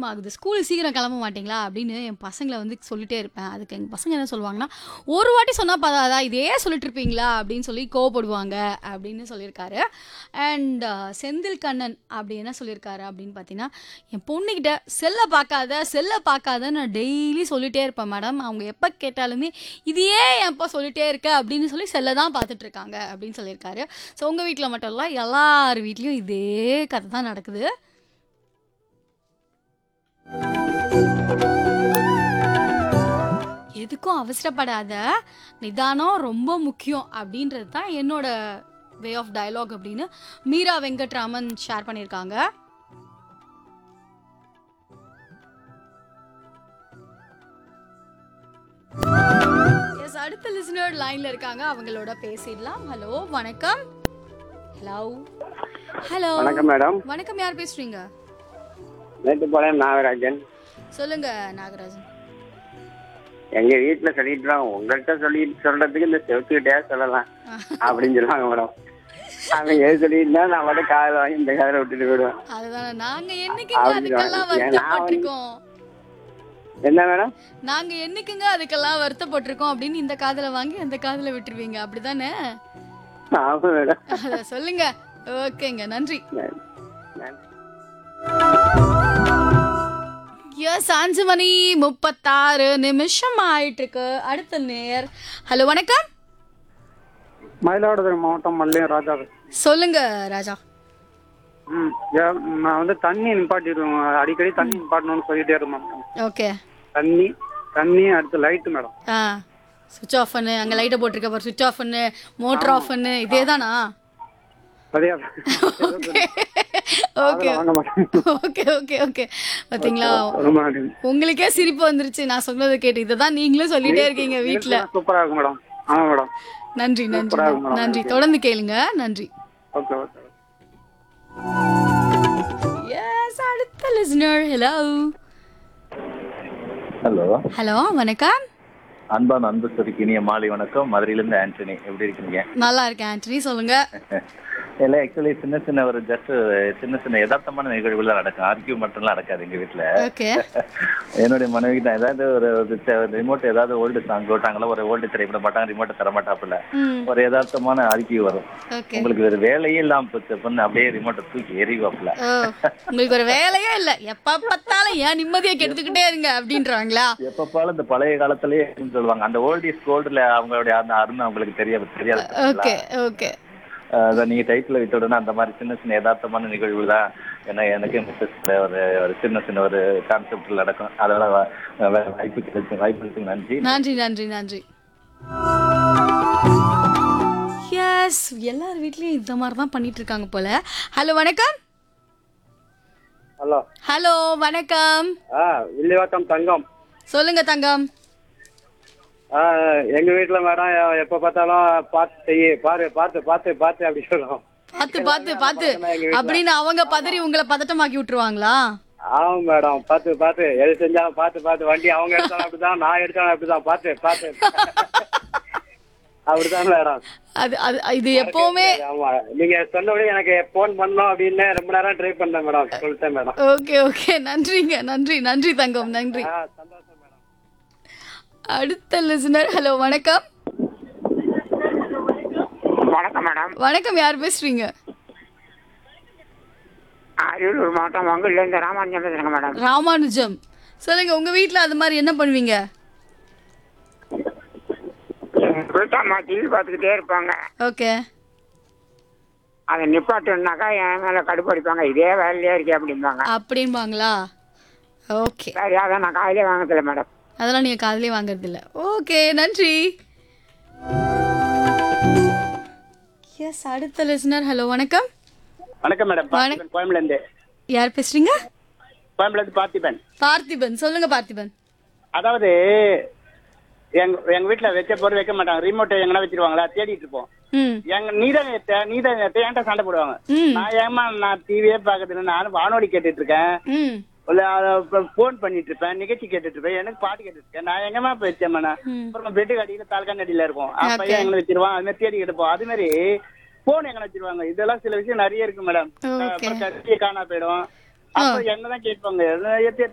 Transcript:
Time ஆகுது ஸ்கூலுக்கு சீக்கிரம் கிளம்ப மாட்டீங்களா அப்படின்னு என் பசங்களை வந்து சொல்லிட்டே இருப்பேன் அதுக்கு எங்கள் பசங்க என்ன சொல்லுவாங்கன்னா ஒரு வாட்டி சொன்னால் பதாதா இதே சொல்லிட்டு இருப்பீங்களா அப்படின்னு சொல்லி கோவப்படுவாங்க அப்படின்னு சொல்லியிருக்காரு அண்ட் செந்தில் கண்ணன் அப்படி என்ன சொல்லியிருக்காரு அப்படின்னு பார்த்தீங்கன்னா என் பொண்ணுக்கிட்ட செல்லை பார்க்காத செல்லை பார்க்காத நான் டெய்லி சொல்லிட்டே இருப்பேன் மேடம் அவங்க எப்போ கேட்டாலுமே இதையே எப்போ சொல்லிட்டே இருக்க அப்படின்னு சொல்லி செல்லை தான் பார்த்துட்டு இருக்காங்க அப்படின்னு சொல்லியிருக்காரு ஸோ உங்கள் வீட்டில் மட்டும் இல்லை எல்லார் வீட்லேயும் இதே கதை தான் நடக்குது எதுக்கும் அவசரப்படாத நிதானம் ரொம்ப முக்கியம் அப்படின்றது தான் என்னோட வே ஆஃப் டயலாக் அப்படின்னு மீரா வெங்கட்ராமன் ஷேர் பண்ணியிருக்காங்க எஸ் அடுத்த லிசனர் லைன்ல இருக்காங்க அவங்களோட பேசிடலாம் ஹலோ வணக்கம் ஹலோ ஹலோ வணக்கம் மேடம் வணக்கம் யார் பேசுறீங்க மேட்டுப்பாளையம் நாகராஜன் சொல்லுங்க நாகராஜன் எங்க வீட்டுல சொல்லிட்டு இருக்காங்க உங்கள்கிட்ட சொல்லி சொல்றதுக்கு இந்த செவத்துக்கிட்டே சொல்லலாம் அப்படின்னு சொல்லுவாங்க மேடம் அவங்க எது சொல்லியிருந்தா நான் மட்டும் காதில் வாங்கி இந்த காதில் விட்டுட்டு போயிடுவேன் அதுதான் நாங்க என்னைக்குங்க அப்படி அதுக்கெல்லாம் சொல்லுவாங்க. ஏன் நான் வந்து- வருத்தப்பட்டிருக்கோம் என்ன மேடம் நாங்க என்னைக்குங்க அதுக்கெல்லாம் வருத்தப்பட்டிருக்கோம் அப்படின்னு இந்த காதுல வாங்கி அந்த காதுல விட்டுருவீங்க அப்படிதானே ஆமா மேடம் அத சொல்லுங்க ஓகேங்க நன்றி நன்றி. எஸ் அஞ்சு மணி முப்பத்தாறு நிமிஷம் ஆயிட்டு இருக்கு அடுத்த நேர் ஹலோ வணக்கம் மயிலாடுதுறை மாவட்டம் மல்லியம் ராஜா சொல்லுங்க ராஜா ம் ஏ- நான் வந்து தண்ணி நிப்பாட்டிடுவேன் அடிக்கடி தண்ணி நிப்பாட்டணும்னு சொல்லிட்டே இருக்கேன் மேடம் ஓகே தண்ணி தண்ணி அடுத்து லைட்டு மேடம் ஆ சுவிட்ச் ஆஃப் பண்ணு அங்க லைட்டை போட்டிருக்க பாரு சுவிட்ச் ஆஃப் பண்ணு மோட்டர் ஆஃப் பண்ணு இதே தானா அதே ஓகே வாங்க மேடம் ஓகே ஓகே ஓகே பாத்தீங்களா ரொம்ப நன்றி உங்களுக்கே சிரிப்பு வந்துருச்சு நான் சொன்னதை கேட்டு இதை தான் நீங்களும் சொல்லிட்டே இருக்கீங்க வீட்ல சூப்பரா இருக்கும் மேடம் ஆமா மேடம் நன்றி நன்றி சூப்பரா இருக்கும் மேடம். நன்றி தொடர்ந்து கேளுங்க நன்றி ஓகே ஓகே எஸ் அடுத்த லிசனர் ஹலோ ஹலோ ஹலோ வணக்கம் அன்பான அன்பு சொரிக்கு இனிய மாலை வணக்கம் மதுரையிலேருந்து ஆண்டனி எப்படி இருக்கீங்க நல்லா இருக்கேன் ஆண்டனி சொல்லுங்க இல்லை ஆக்சுவலி சின்ன சின்ன ஒரு ஜஸ்ட் சின்ன சின்ன யதார்த்தமான நிகழ்வுகள் நடக்கும் ஆர்கியூ மட்டும்லாம் நடக்காது எங்க வீட்டில் ஓகே என்னுடைய மனைவி தான் ஏதாவது ஒரு ரிமோட் ஏதாவது ஓல்டு சாங் போட்டாங்களோ ஒரு ஓல்டு திரைப்பட மாட்டாங்க ரிமோட்டை தர மாட்டாப்புல ம் ஒரு யதார்த்தமான ஆர்கியூ வரும் ஓகே உங்களுக்கு வேறு வேலையே இல்லாம போச்சு பொண்ணு அப்படியே ரிமோட்டை தூக்கி எறிவாப்புல ஓ உங்களுக்கு ஒரு வேலையே இல்ல எப்ப பார்த்தாலும் ஏன் நிம்மதியை கெடுத்துக்கிட்டே இருங்க அப்படின்றாங்களா எப்ப பாலும் இந்த பழைய காலத்திலேயே சொல்லுவாங்க அந்த ஓல்டிஸ் கோல்டுல அவங்களுடைய அந்த அருமை அவங்களுக்கு தெரியாது தெரியாது ஓகே ஓகே அதான் நீங்க டைட்டில் விட்ட உடனே அந்த மாதிரி சின்ன சின்ன யதார்த்தமான நிகழ்வு தான் ஏன்னா எனக்கு மிஸ்ஸஸ்ல ஒரு ஒரு சின்ன சின்ன ஒரு கான்செப்ட்ல நடக்கும் அதோட வ- வ- வாய்ப்பு கிடைச்சு வாய்ப்பு நன்றி நன்றி நன்றி நன்றி எஸ் எல்லார் வீட்லயும் இந்த மாதிரி தான் பண்ணிட்டு இருக்காங்க போல ஹலோ வணக்கம் ஹலோ ஹலோ வணக்கம் ஆ வில்லிவாக்கம் தங்கம் சொல்லுங்க தங்கம் ஆ எங்க வீட்டுல மேடம் எப்ப பார்த்தாலும் பார்த்து செய்ய பாரு பார்த்து பார்த்து பார்த்து அப்படி சொல்லுவோம் பார்த்து பார்த்து பார்த்து அப்படின்னு அவங்க பதறி உங்களை பதட்டமாக்கி விட்டுருவாங்களா ஆமா மேடம் பார்த்து பார்த்து எது செஞ்சாலும் பார்த்து பார்த்து வண்டி அவங்க எடுத்தாலும் அப்படிதான் நான் எடுத்தாலும் அப்படிதான் பார்த்து பார்த்து அப்படிதான் மேடம் அது அது இது எப்பவுமே ஆமா நீங்க சொன்னபடி எனக்கு போன் பண்ணோம் அப்படின்னு ரொம்ப நேரம் ட்ரை பண்ணேன் மேடம் சொல்லிட்டேன் மேடம் ஓகே ஓகே நன்றிங்க நன்றி நன்றி தங்கம் நன்றி ஆ சந்தோஷம் மேடம் அடுத்த லிசனர் ஹலோ வணக்கம் வணக்கம் மேடம் வணக்கம் யார் பேசுறீங்க அரியலூர் மாவட்டம் மங்கள்லேருந்து ராமானுஜம் பேசுகிறேங்க மேடம் ராமானுஜம் சொல்லுங்க உங்க வீட்ல அது மாதிரி என்ன பண்ணுவீங்க எங்கள் வீட்டம்மா டிவி பார்த்துக்கிட்டே இருப்பாங்க ஓகே அதை நிப்பாட்டுனாக்கா என் மேலே கடுப்படிப்பாங்க இதே வேலையிலே இருக்கே அப்படிம்பாங்க அப்படிம்பாங்களா ஓகே சரி அதை நான் காலையிலே வாங்கதில்ல மேடம் அதெல்லாம் நீங்க காதுலயே வாங்குறது இல்ல ஓகே நன்றி எஸ் அடுத்த லிசனர் ஹலோ வணக்கம் வணக்கம் மேடம் பார்த்திபன் கோயம்புல இருந்து யார் பேசுறீங்க கோயம்புல இருந்து பார்த்திபன் பார்த்திபன் சொல்லுங்க பார்த்திபன் அதாவது எங்க எங்க வீட்டுல வச்ச பொருள் வைக்க மாட்டாங்க ரிமோட்டை எங்கன்னா வச்சிருவாங்களா தேடிட்டு இருப்போம் ம் எங்க நீதான் ஏத்த நீதான் ஏத்த என்கிட்ட சண்டை போடுவாங்க ம் நான் ஏமா நான் டிவியே பாக்குறது இல்ல, நானும் வானொலி கேட்டுட்டு இருக்கேன் ம் போன் பண்ணிட்டு இருப்பேன் நிகழ்ச்சி கேட்டுட்டு இருப்பேன் எனக்கு பாட்டு கேட்டுட்டு இருக்கேன் நான் எங்கம்மா போய் வச்சேன் நான் ம். அப்புறம் பெட்டு கட்டிட்டு தாழ்கான் அடியில இருக்கும் Okay. பையன் எங்களை வச்சிருவான் அது மாதிரி தேடி எடுப்போம் அது மாதிரி போன் எங்க வச்சிருவாங்க இதெல்லாம் சில விஷயம் நிறைய இருக்கு மேடம் Okay. அப்புறம் கட்சியை காணா போயிடும் அப்ப என்னதான் கேட்பாங்க எத்த-